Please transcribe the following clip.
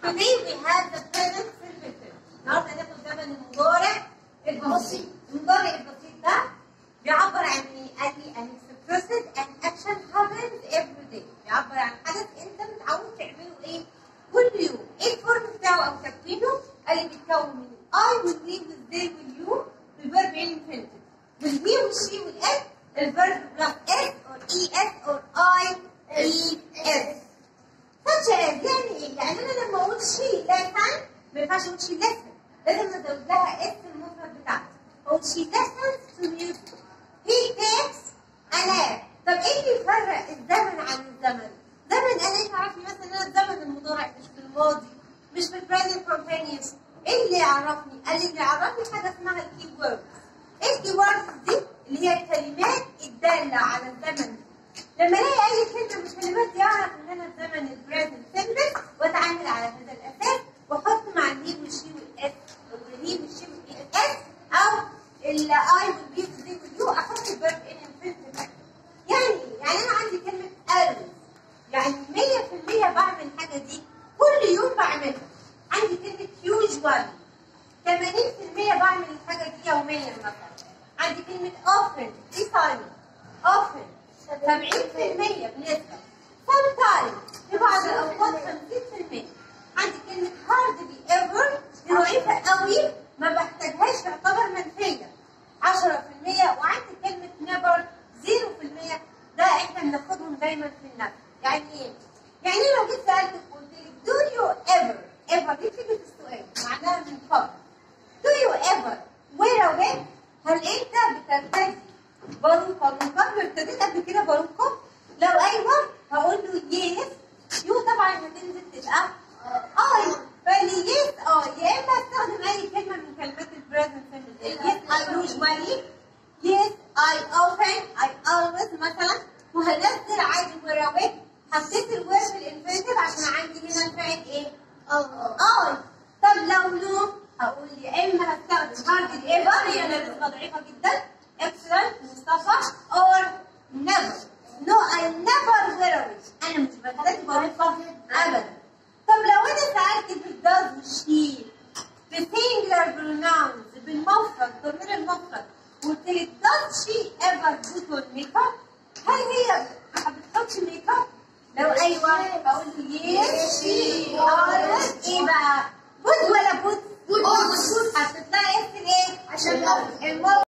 Today we have the present simple tense. النهارده هناخد زمن المضارع البسيط. المضارع البسيط ده بيعبر عن ايه؟ قال لي an expressive an action happens every day. بيعبر عن حدث انت متعود تعمله ايه؟ كل يوم. ايه الفورم بتاعه او تكوينه؟ قال لي بيتكون من I will be with they will you بالفيرب infinitive. with he والشي والاس الفيرب بلس اس or es or I es. such as يعني ايه؟ يعني انا لما اقول شي lesson ما ينفعش اقول شي lesson لازم ازود لها اس المفرد بتاعتي اقول شي listens to music he takes a nap طب ايه اللي يفرق الزمن عن الزمن؟ زمن انا انت عارفني مثلا انا الزمن المضارع مش في الماضي مش في البريزنت كونتينيوس ايه اللي يعرفني؟ قال لي اللي يعرفني حاجه اسمها الكي ووردز ايه الكي ووردز دي؟ اللي هي الكلمات الداله على الزمن لما الاقي اي كلمه من الكلمات دي اعرف ان انا الزمن البريزنت سيمبل واتعامل على هذا الاساس واحط مع الهي والشي والاس والهي والشي والاس او الاي والبي والزي واليو احط الفيرب ان انفينيتيف يعني إيه؟ يعني انا عندي كلمه always يعني 100% بعمل الحاجه دي كل يوم بعملها عندي كلمه usually 80% بعمل الحاجه دي يوميا مثلا عندي كلمه often دي silent often 70% بنسبة sometimes في بعض الأوقات 50% عندي كلمة hardly ever دي ضعيفة قوي ما بحتاجهاش تعتبر منفية 10% وعندي كلمة never 0% ده احنا بناخدهم دايما في النفس يعني ايه؟ يعني لو جيت سألتك قلت لك do you ever ever دي تيجي في السؤال معناها من قبل do you ever wear a wig هل انت بترتدي بالونكم من قبل ابتديت قبل كده بالونكم لو ايوه هقول له يس يو طبعا هتنزل تبقى اي فلي يس اه يا اما استخدم اي كلمه من كلمات البريزنت سيمبل يس اي يوجوالي يس اي اوفن اي اولويز مثلا وهنزل عادي وراويك حطيت الوير في الانفينيتيف عشان عندي هنا الفعل ايه؟ اي طب لو نو هقول يا اما هستخدم هارد ايفر هي انا نسبه ضعيفه جدا excellent مصطفى or never no I never wear a wig انا مش بتكلم ضعيفه ابدا طب لو انا سالت بالداز والشي بسينجلر بروناونز بالمفرد ضمير المفرد وقلت لك does she ever put on makeup هل هي ما بتحطش ميك اب لو ايوه بقول له yes she always ايه بقى بوت ولا بوت بوت هتطلعي اسم ايه عشان الموضوع